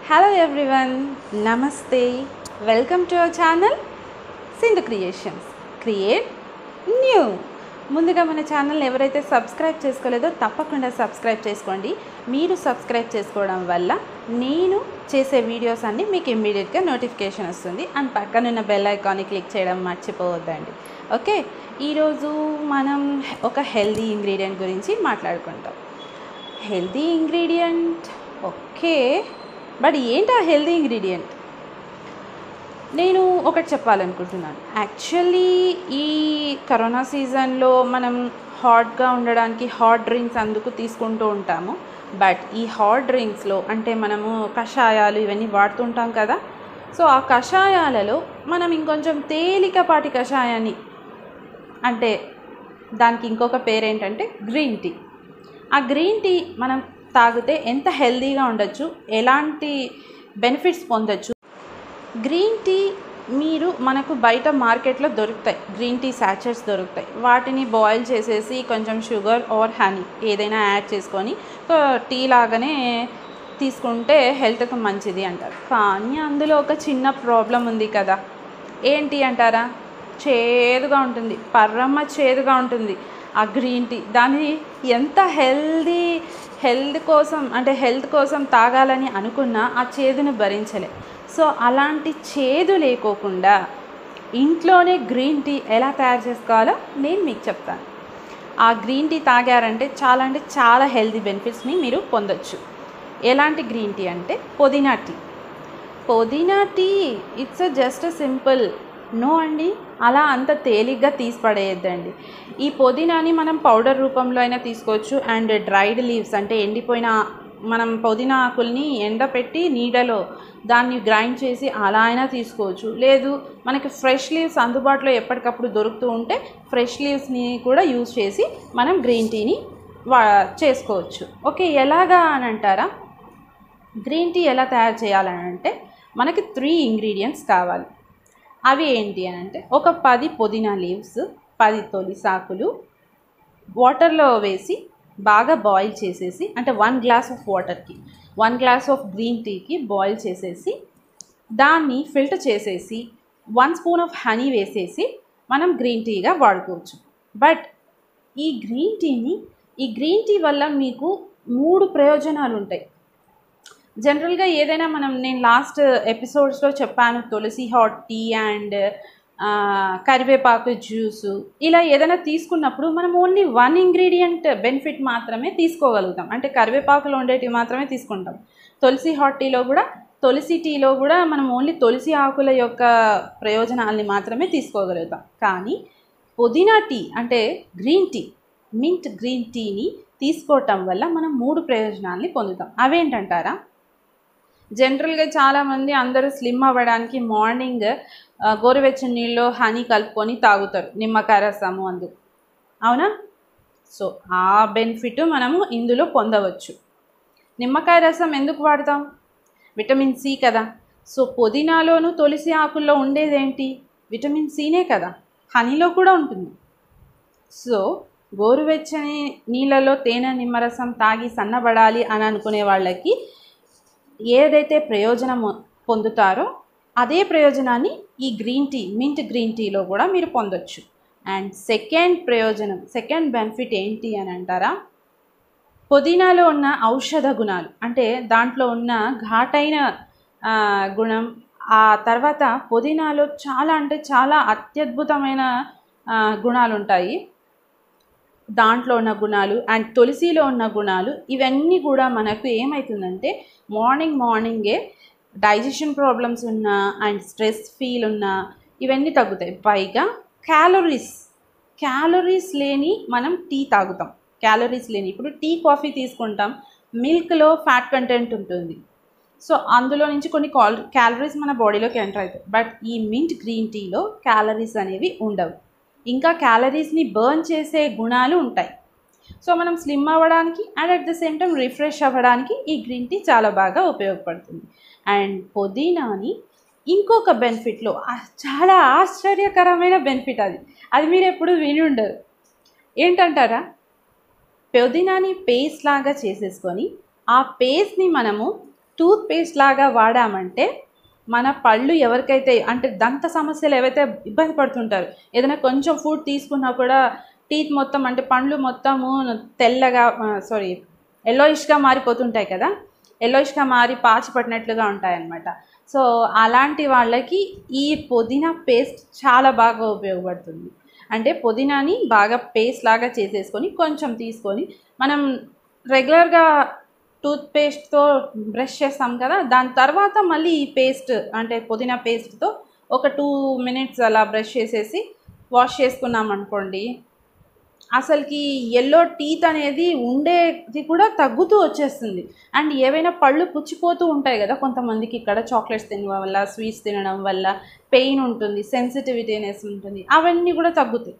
hello everyone నమస్తే welcome to our channel Sindhu creations create new ముందుగా మన ఛానల్ ఎవరైతే సబ్స్క్రైబ్ చేసుకోలేదో తప్పకుండా సబ్స్క్రైబ్ చేసుకోండి మీరు సబ్స్క్రైబ్ చేసుకోవడం వల్ల నేను చేసే వీడియోస్ అన్నీ మీకు ఇమ్మీడియట్గా నోటిఫికేషన్ వస్తుంది అండ్ పక్కనున్న బెల్ ఐకాన్ని క్లిక్ చేయడం మర్చిపోవద్దండి ఓకే ఈరోజు మనం ఒక హెల్దీ ఇంగ్రీడియంట్ గురించి మాట్లాడుకుంటాం హెల్దీ ఇంగ్రీడియంట్ ఓకే బట్ ఏంటి ఆ హెల్దీ ఇంగ్రీడియంట్ నేను ఒకటి చెప్పాలనుకుంటున్నాను యాక్చువల్లీ ఈ కరోనా సీజన్లో మనం హాట్గా ఉండడానికి హాట్ డ్రింక్స్ అందుకు తీసుకుంటూ ఉంటాము బట్ ఈ హాట్ డ్రింక్స్లో అంటే మనము కషాయాలు ఇవన్నీ వాడుతుంటాం కదా సో ఆ కషాయాలలో మనం ఇంకొంచెం తేలికపాటి కషాయాన్ని అంటే దానికి ఇంకొక పేరు ఏంటంటే గ్రీన్ టీ ఆ గ్రీన్ టీ మనం తాగితే ఎంత హెల్తీగా ఉండొచ్చు ఎలాంటి బెనిఫిట్స్ పొందొచ్చు గ్రీన్ టీ మీరు మనకు బయట మార్కెట్లో దొరుకుతాయి గ్రీన్ టీ శాచెట్స్ దొరుకుతాయి వాటిని బాయిల్ చేసేసి కొంచెం షుగర్ ఆర్ హనీ ఏదైనా యాడ్ చేసుకొని టీ లాగానే తీసుకుంటే హెల్త్కి మంచిది అంటారు కానీ అందులో ఒక చిన్న ప్రాబ్లం ఉంది కదా ఏంటి అంటారా చేదుగా ఉంటుంది పర్రమ్మ చేదుగా ఉంటుంది ఆ గ్రీన్ టీ దాన్ని ఎంత హెల్దీ హెల్త్ కోసం అంటే హెల్త్ కోసం తాగాలని అనుకున్నా ఆ చేదును భరించలే సో అలాంటి చేదు లేకోకుండా ఇంట్లోనే గ్రీన్ టీ ఎలా తయారు చేసుకోవాలో నేను మీకు చెప్తాను ఆ గ్రీన్ టీ తాగారంటే చాలా అంటే చాలా హెల్తీ బెనిఫిట్స్ని మీరు పొందొచ్చు ఎలాంటి గ్రీన్ టీ అంటే పుదీనా టీ పుదీనా tea it's just simple no అండి అలా అంత తేలిగ్గా తీసి పడేయద్దండి ఈ పుదీనాని మనం పౌడర్ రూపంలో అయినా తీసుకోవచ్చు అండ్ డ్రైడ్ లీవ్స్ అంటే ఎండిపోయిన మనం పుదీనా ఆకుల్ని ఎండపెట్టి నీడలో దాన్ని గ్రైండ్ చేసి అలా అయినా తీసుకోవచ్చు లేదు మనకి ఫ్రెష్ లీవ్స్ అందుబాటులో ఎప్పటికప్పుడు దొరుకుతూ ఉంటే ఫ్రెష్ లీవ్స్ని కూడా యూజ్ చేసి మనం గ్రీన్ టీని వా చేసుకోవచ్చు ఓకే ఎలాగా అని అంటారా గ్రీన్ టీ ఎలా తయారు చేయాలని అంటే మనకి త్రీ ఇంగ్రీడియంట్స్ కావాలి అవి ఏంటి అని అంటే ఒక పది పుదీనా లీవ్స్ పది తొలిసాకులు వాటర్లో వేసి బాగా బాయిల్ చేసేసి అంటే వన్ గ్లాస్ ఆఫ్ వాటర్కి వన్ గ్లాస్ ఆఫ్ గ్రీన్ టీకి బాయిల్ చేసేసి దాన్ని ఫిల్టర్ చేసేసి వన్ స్పూన్ ఆఫ్ హనీ వేసేసి మనం గ్రీన్ టీగా వాడుకోవచ్చు బట్ ఈ గ్రీన్ టీని ఈ గ్రీన్ టీ వల్ల మీకు మూడు ప్రయోజనాలు ఉంటాయి జనరల్గా ఏదైనా మనం నేను లాస్ట్ ఎపిసోడ్స్లో చెప్పాను తులసి హాట్ టీ అండ్ కరివేపాకు జ్యూసు ఇలా ఏదైనా తీసుకున్నప్పుడు మనం ఓన్లీ వన్ ఇంగ్రీడియంట్ బెనిఫిట్ మాత్రమే తీసుకోగలుగుతాం అంటే కరివేపాకులో ఉండేటివి మాత్రమే తీసుకుంటాం తులసి హాట్ టీలో కూడా తులసి టీలో కూడా మనం ఓన్లీ తులసి ఆకుల యొక్క ప్రయోజనాల్ని మాత్రమే తీసుకోగలుగుతాం కానీ పుదీనా టీ అంటే గ్రీన్ టీ మింట్ గ్రీన్ టీని తీసుకోవటం వల్ల మనం మూడు ప్రయోజనాల్ని పొందుతాం అవేంటంటారా జనరల్గా చాలామంది అందరూ స్లిమ్ అవ్వడానికి మార్నింగ్ గోరువెచ్చని నీళ్ళు హనీ కలుపుకొని తాగుతారు నిమ్మకాయ రసము అందు అవునా సో ఆ బెనిఫిట్ మనము ఇందులో పొందవచ్చు నిమ్మకాయ రసం ఎందుకు వాడతాం విటమిన్ సి కదా సో పుదీనాలోను తులసి ఆకుల్లో ఉండేదేంటి విటమిన్ సినే కదా హనీలో కూడా ఉంటుంది సో గోరువెచ్చని నీళ్ళలో తేనె నిమ్మరసం తాగి సన్నబడాలి అని అనుకునే వాళ్ళకి ఏదైతే ప్రయోజనం పొందుతారో అదే ప్రయోజనాన్ని ఈ గ్రీన్ టీ మింట్ గ్రీన్ టీలో కూడా మీరు పొందొచ్చు అండ్ సెకండ్ ప్రయోజనం సెకండ్ బెనిఫిట్ ఏంటి అని అంటారా పుదీనాలో ఉన్న ఔషధ గుణాలు అంటే దాంట్లో ఉన్న ఘాటైన గుణం ఆ తర్వాత పుదీనాలో చాలా అంటే చాలా అత్యద్భుతమైన గుణాలు ఉంటాయి దాంట్లో ఉన్న గుణాలు అండ్ తులసిలో ఉన్న గుణాలు ఇవన్నీ కూడా మనకు ఏమవుతుందంటే మార్నింగ్ మార్నింగే డైజెషన్ ప్రాబ్లమ్స్ ఉన్నా అండ్ స్ట్రెస్ ఫీల్ ఉన్నా ఇవన్నీ తగ్గుతాయి పైగా క్యాలరీస్ క్యాలరీస్ లేని మనం టీ తాగుతాం క్యాలరీస్ లేని ఇప్పుడు టీ కాఫీ తీసుకుంటాం మిల్క్లో ఫ్యాట్ కంటెంట్ ఉంటుంది సో అందులో నుంచి కొన్ని కాల్ క్యాలరీస్ మన బాడీలోకి ఎంటర్ అవుతాయి బట్ ఈ మింట్ గ్రీన్ టీలో క్యాలరీస్ అనేవి ఉండవు ఇంకా క్యాలరీస్ని బర్న్ చేసే గుణాలు ఉంటాయి సో మనం స్లిమ్ అవ్వడానికి and at the same time refresh అవ్వడానికి ఈ గ్రీన్ టీ చాలా బాగా ఉపయోగపడుతుంది అండ్ పుదీనాని ఇంకొక బెనిఫిట్లో చాలా ఆశ్చర్యకరమైన బెనిఫిట్ అది అది మీరు ఎప్పుడు విని ఉండరు ఏంటంటారా పుదీనాని పేస్ట్ లాగా చేసేసుకొని ఆ పేస్ట్ని మనము టూత్ పేస్ట్ లాగా వాడామంటే మన పళ్ళు ఎవరికైతే అంటే దంత సమస్యలు ఏవైతే ఇబ్బంది పడుతుంటారు ఏదైనా కొంచెం ఫుడ్ తీసుకున్నా కూడా టీత్ మొత్తం అంటే పండ్లు మొత్తము తెల్లగా సారీ ఎల్లోయిష్గా మారిపోతుంటాయి కదా ఎల్లోయిష్గా మారి పాచి పట్టినట్లుగా ఉంటాయన్నమాట సో అలాంటి వాళ్ళకి ఈ పుదీనా పేస్ట్ చాలా బాగా ఉపయోగపడుతుంది అంటే పుదీనాని బాగా పేస్ట్ లాగా చేసేసుకొని కొంచెం తీసుకొని మనం రెగ్యులర్గా టూత్ పేస్ట్తో బ్రష్ చేస్తాం కదా దాని తర్వాత మళ్ళీ ఈ పేస్ట్ అంటే పుదీనా పేస్ట్తో ఒక టూ మినిట్స్ అలా బ్రష్ చేసేసి వాష్ చేసుకున్నాం అనుకోండి అసలుకి ఎల్లో టీత్ అనేది ఉండేది కూడా తగ్గుతూ వచ్చేస్తుంది అండ్ ఏవైనా పళ్ళు పుచ్చిపోతూ ఉంటాయి కదా కొంతమందికి ఇక్కడ చాక్లెట్స్ తినడం వల్ల స్వీట్స్ తినడం వల్ల పెయిన్ ఉంటుంది సెన్సిటివిటీనెస్ ఉంటుంది అవన్నీ కూడా తగ్గుతాయి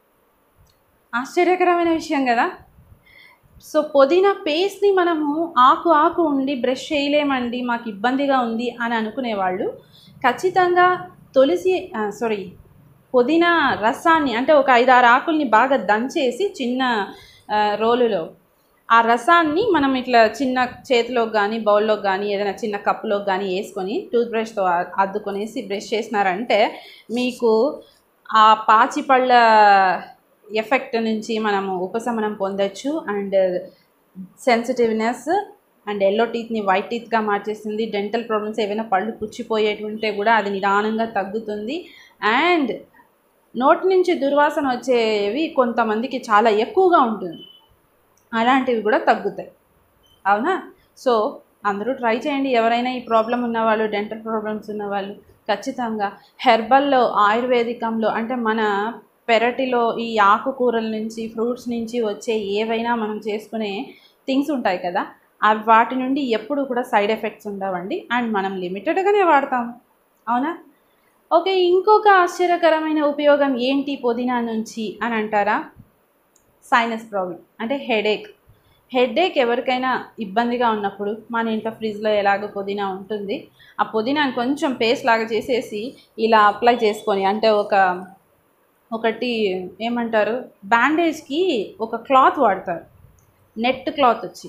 ఆశ్చర్యకరమైన విషయం కదా సో పుదీనా పేస్ట్ని మనము ఆకు ఆకు ఉండి బ్రష్ చేయలేమండి మాకు ఇబ్బందిగా ఉంది అని అనుకునే వాళ్ళు ఖచ్చితంగా తులసి సారీ పుదీనా రసాన్ని అంటే ఒక ఐదారు ఆకుల్ని బాగా దంచేసి చిన్న ఆ, రోలులో ఆ రసాన్ని మనం ఇట్లా చిన్న చేతిలోకి కానీ బౌల్లోకి కానీ ఏదైనా చిన్న కప్పులోకి కానీ వేసుకొని టూత్ బ్రష్తో అద్దుకొనేసి బ్రష్ చేసినారంటే మీకు ఆ పాచి పళ్ళ ఎఫెక్ట్ నుంచి మనము ఉపశమనం పొందొచ్చు అండ్ సెన్సిటివ్నెస్ అండ్ ఎల్లో టీత్ని వైట్ టీత్గా మార్చేస్తుంది డెంటల్ ప్రాబ్లమ్స్ ఏవైనా పళ్ళు పుచ్చిపోయేటుంటే కూడా అది నిదానంగా తగ్గుతుంది అండ్ నోటి నుంచి దుర్వాసన వచ్చేవి కొంతమందికి చాలా ఎక్కువగా ఉంటుంది అలాంటివి కూడా తగ్గుతాయి అవునా సో అందరూ ట్రై చేయండి ఎవరైనా ఈ ప్రాబ్లం ఉన్నవాళ్ళు డెంటల్ ప్రాబ్లమ్స్ ఉన్నవాళ్ళు ఖచ్చితంగా హెర్బల్లో ఆయుర్వేదికంలో అంటే మన పెరటిలో ఈ ఆకుకూరల నుంచి ఫ్రూట్స్ నుంచి వచ్చే ఏవైనా మనం చేసుకునే థింగ్స్ ఉంటాయి కదా అవి వాటి నుండి ఎప్పుడు కూడా సైడ్ ఎఫెక్ట్స్ ఉండవండి అండ్ మనం లిమిటెడ్గానే వాడతాం అవునా ఓకే ఇంకొక ఆశ్చర్యకరమైన ఉపయోగం ఏంటి పుదీనా నుంచి అని అంటారా సైనస్ ప్రాబ్లం అంటే హెడేక్ హెడేక్ ఎవరికైనా ఇబ్బందిగా ఉన్నప్పుడు మన ఇంట్లో ఫ్రిడ్జ్లో ఎలాగో పుదీనా ఉంటుంది ఆ పుదీనాని కొంచెం పేస్ట్ లాగా చేసేసి ఇలా అప్లై చేసుకొని అంటే ఒక ఒకటి ఏమంటారు బ్యాండేజ్కి ఒక క్లాత్ వాడతారు నెట్ క్లాత్ వచ్చి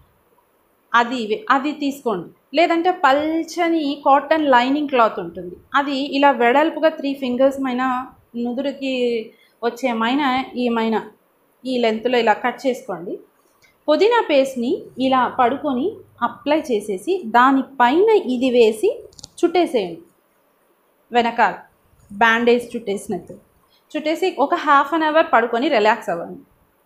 అది అది తీసుకోండి లేదంటే పల్చని కాటన్ లైనింగ్ క్లాత్ ఉంటుంది అది ఇలా వెడల్పుగా త్రీ ఫింగర్స్ మైన నుదురుకి వచ్చే మైన ఈ మైన ఈ లెంత్లో ఇలా కట్ చేసుకోండి పుదీనా పేస్ట్ని ఇలా పడుకొని అప్లై చేసేసి దానిపైన ఇది వేసి చుట్టేసేయండి వెనకాల బ్యాండేజ్ చుట్టేసినట్టు చుట్టేసి ఒక హాఫ్ అన్ అవర్ పడుకొని రిలాక్స్ అవ్వండి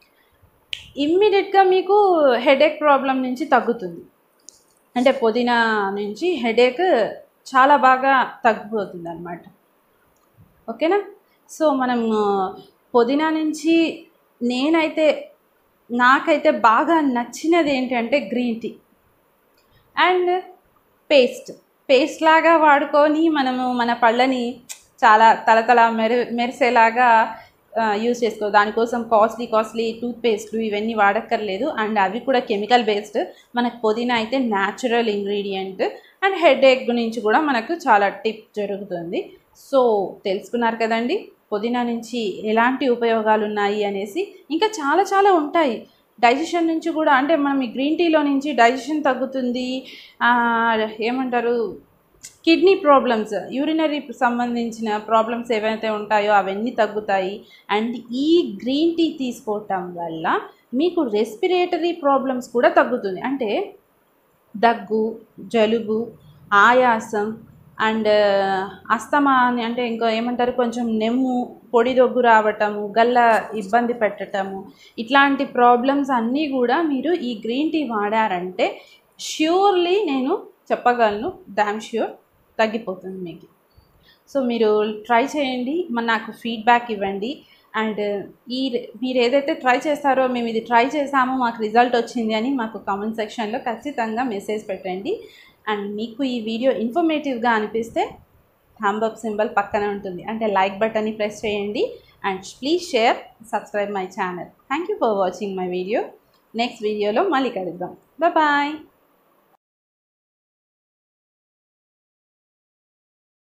ఇమ్మీడియట్గా మీకు హెడేక్ ప్రాబ్లం నుంచి తగ్గుతుంది అంటే పుదీనా నుంచి హెడేక్ చాలా బాగా తగ్గిపోతుంది అనమాట ఓకేనా సో మనం పుదీనా నుంచి నేనైతే నాకైతే బాగా నచ్చినది ఏంటంటే green tea and paste paste లాగా వాడుకొని మనము మన పళ్ళని చాలా తలతల మెరి మెరిసేలాగా యూస్ చేసుకో దానికోసం కాస్ట్లీ కాస్ట్లీ టూత్ పేస్ట్లు ఇవన్నీ వాడక్కర్లేదు అండ్ అవి కూడా కెమికల్ బేస్డ్ మనకు పుదీనా అయితే న్యాచురల్ ఇంగ్రీడియంట్ అండ్ హెడేక్ నుంచి కూడా మనకు చాలా టిప్ జరుగుతుంది సో తెలుసుకున్నారు కదండి పుదీనా నుంచి ఎలాంటి ఉపయోగాలు ఉన్నాయి అనేసి ఇంకా చాలా చాలా ఉంటాయి డైజెషన్ నుంచి కూడా అంటే మనం ఈ గ్రీన్ టీలో నుంచి డైజెషన్ తగ్గుతుంది ఆ, ఏమంటారు కిడ్నీ ప్రాబ్లమ్స్ యూరినరీ సంబంధించిన ప్రాబ్లమ్స్ ఏవైతే ఉంటాయో అవన్నీ తగ్గుతాయి అండ్ ఈ గ్రీన్ టీ తీసుకోవటం వల్ల మీకు రెస్పిరేటరీ ప్రాబ్లమ్స్ కూడా తగ్గుతుంది అంటే దగ్గు జలుబు ఆయాసం అండ్ అస్తమా అని అంటే ఇంకా ఏమంటారు కొంచెం నెమ్ము పొడి దగ్గు రావటము గల్ల ఇబ్బంది పెట్టటము ఇట్లాంటి ప్రాబ్లమ్స్ అన్నీ కూడా మీరు ఈ గ్రీన్ టీ వాడారంటే ష్యూర్లీ నేను చెప్పగలను డామ్ ష్యూర్ తగ్గిపోతుంది మీకు సో మీరు ట్రై చేయండి మరి నాకు ఫీడ్బ్యాక్ ఇవ్వండి అండ్ ఈ మీరు ఏదైతే ట్రై చేస్తారో మేము ఇది ట్రై చేసామో మాకు రిజల్ట్ వచ్చింది అని మాకు కామెంట్ సెక్షన్లో ఖచ్చితంగా మెసేజ్ పెట్టండి అండ్ మీకు ఈ వీడియో ఇన్ఫర్మేటివ్గా అనిపిస్తే థంబ్ సింబల్ పక్కన ఉంటుంది అంటే లైక్ బటన్ని ప్రెస్ చేయండి and please share subscribe my channel thank you for watching my video next వీడియోలో మళ్ళీ కలుద్దాం బాయ్